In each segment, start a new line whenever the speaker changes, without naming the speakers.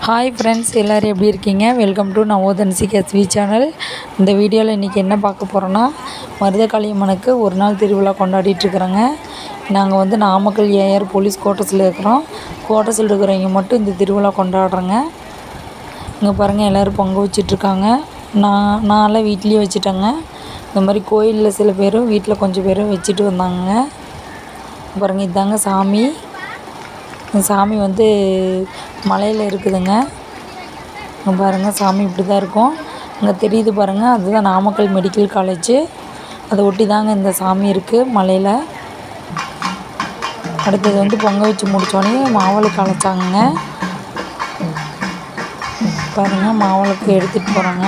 hi friends எல்லோரும் எப்படி இருக்கீங்க வெல்கம் டு நவோதன்சி கேஸ்வி சேனல் இந்த வீடியோவில் இன்றைக்கி என்ன பார்க்க போகிறோன்னா மருதகாளியம்மனுக்கு ஒரு நாள் திருவிழா கொண்டாடிட்டு இருக்கிறோங்க நாங்கள் வந்து நாமக்கல் ஏஆர் போலீஸ் கோட்டஸில் இருக்கிறோம் கோட்டஸில் இருக்கிறவங்க மட்டும் இந்த திருவிழா கொண்டாடுறோங்க இங்கே பாருங்கள் எல்லோரும் பொங்க வச்சிட்ருக்காங்க நான் நான்லாம் வீட்லேயே வச்சுட்டேங்க இந்த மாதிரி கோயிலில் சில பேரும் வீட்டில் கொஞ்சம் பேரும் வச்சுட்டு வந்தாங்க பாருங்கள் இதாங்க சாமி இந்த சாமி வந்து மலையில் இருக்குதுங்க இங்க பாருங்கள் சாமி இப்படி தான் இருக்கும் அங்கே தெரியுது பாருங்கள் அதுதான் நாமக்கல் மெடிக்கல் காலேஜு அதை ஒட்டி தாங்க இந்த சாமி இருக்குது மலையில் அடுத்தது வந்து பொங்க வச்சு முடித்தோடனே மாவிளக்கு அழைச்சாங்க பாருங்கள் மாவிளக்கு எடுத்துகிட்டு போகிறாங்க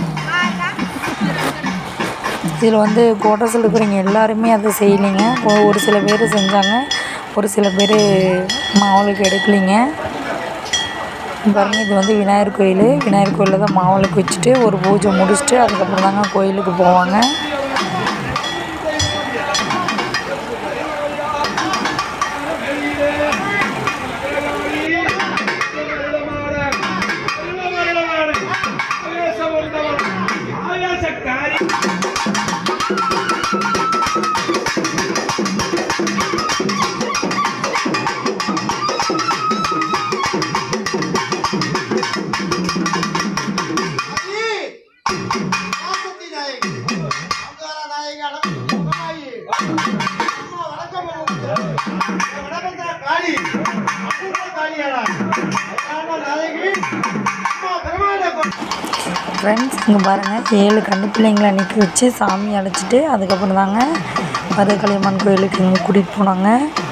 இதில் வந்து கோட்டஸில் இருக்கிறவங்க எல்லாருமே அதை செய்யலைங்க ஒ- ஒரு சில பேர் செஞ்சாங்க ஒரு சில பேர் மாவிளக்கு எடுக்கலைங்க பாருங்க இது வந்து விநாயகர் கோயில் விநாயகர் கோயிலில் தான் மாவிளக்கு வச்சுட்டு ஒரு பூஜை முடிச்சுட்டு அதுக்கப்புறம் தாங்க கோயிலுக்கு போவாங்க
ஆகாசக்காரி
ஆசத்தி நாயகி அங்கார நாயகி அழகு முகமாயி அம்மா வணக்கம் வணக்கம் காளி அபூர்வ காளியாடா அழகான நாயகி அம்மா பெருமாளை
ஃப்ரெண்ட்ஸ் இங்கே பாருங்கள் ஏழு கண்ணு பிள்ளைங்களை நிற்க வச்சு சாமி அழைச்சிட்டு அதுக்கப்புறம் தாங்க மருதகளியம்மன் கோயிலுக்கு இங்கே கூட்டிகிட்டு போனாங்க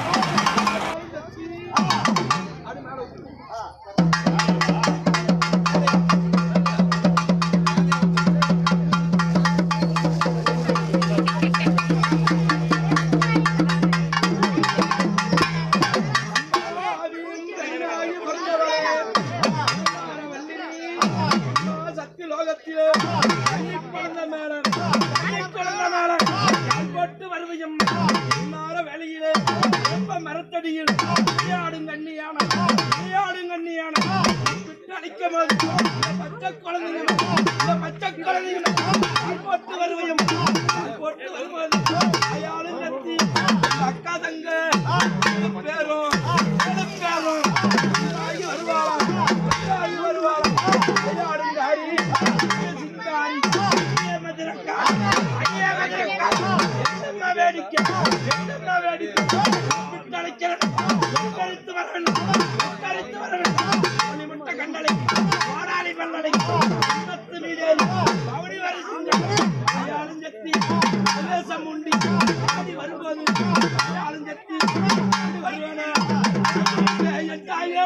சக்தி லோகத்திலே குழந்த மேளம் குழந்த மேளம் போட்டு வருவையும் இன்னார வெளியிலே வெப்ப மரத்தடியில் விளையாடும் கண்ணியான விளையாடும் கண்ணியான விட்டு அடிக்க போது பச்சை குழந்தைங்க இந்த பச்சை குழந்தைங்க போட்டு வருவையும் போட்டு வருவது அயாளும் கத்தி அக்கா தங்க பேரும் பேரும் ஆகி வருவாரா ஆகி வருவாரா விளையாடும் காரி சிங்காரி ஐயே மதுரக்கா ஐயே மதுரக்கா என்னம்மா வேடிக்கை என்னம்மா வேடிக்கை விட்டு அழைக்கிறேன் விட்டழித்து வர வேண்டும் விட்டழித்து வர வேண்டும் மணிமுட்ட கண்டலை வாடாளி பல்லடை பத்து மீதே பவுடி வரை சிங்கம் அயாளும் சக்தி பிரதேசம் உண்டி ஆடி வரும்போது அயாளும் சக்தி ஆடி வருவானா என் தாயே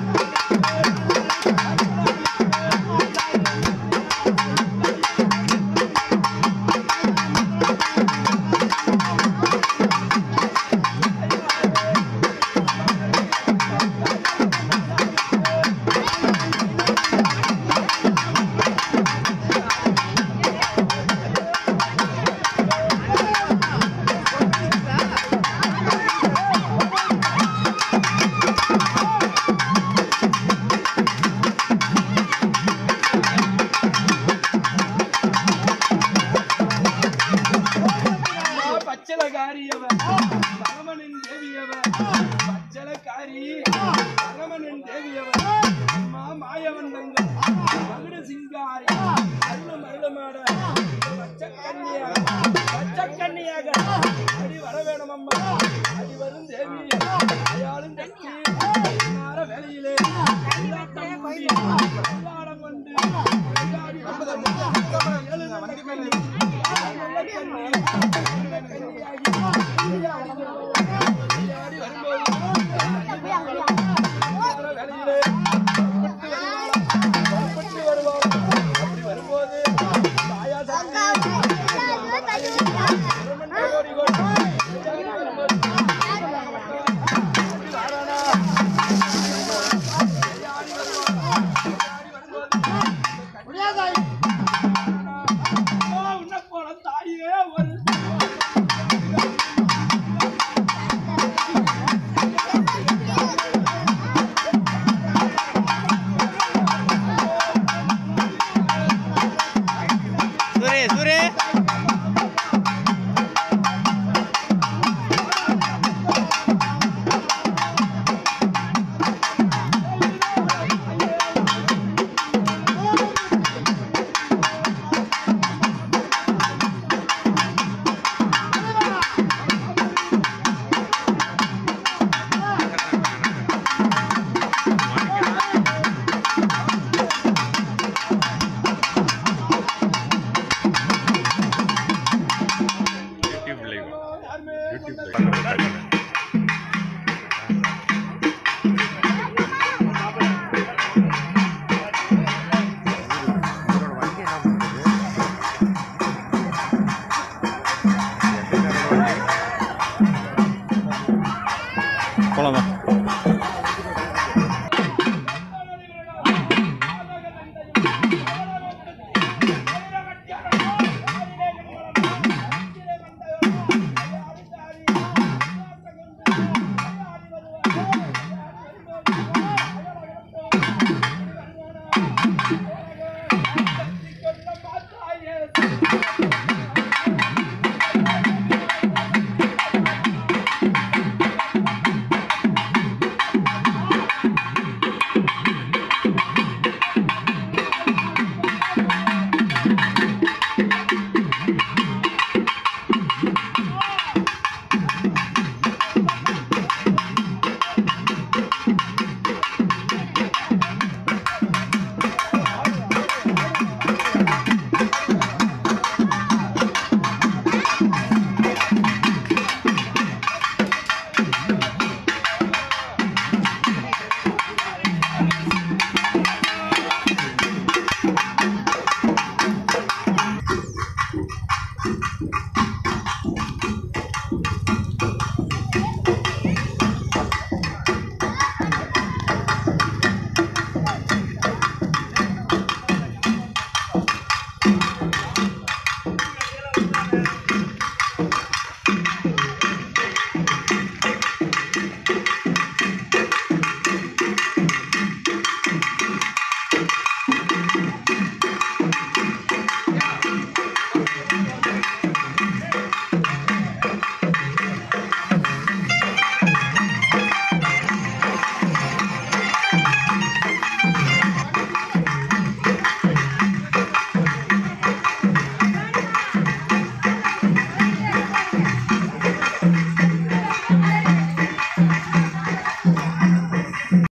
பச்சலகாரியவ பரமனின் தேவியவ பச்சலகாரி பரமனின் தேவியவ அம்மா மாயவந்தங்க மகுட சிங்காரி அருளும் அருளமாட பச்சக்கன்னியாக பச்சக்கன்னியாக அடி வர வேணும் அம்மா அடி வரும் தேவி அயாளும் சக்தி நார வேலையிலே எல்லாட்டம் கூடி எல்லாடம் கொண்டு எல்லாடி எழுந்த கண்ணி நல்ல கண்ணி நல்ல கண்ணியாகி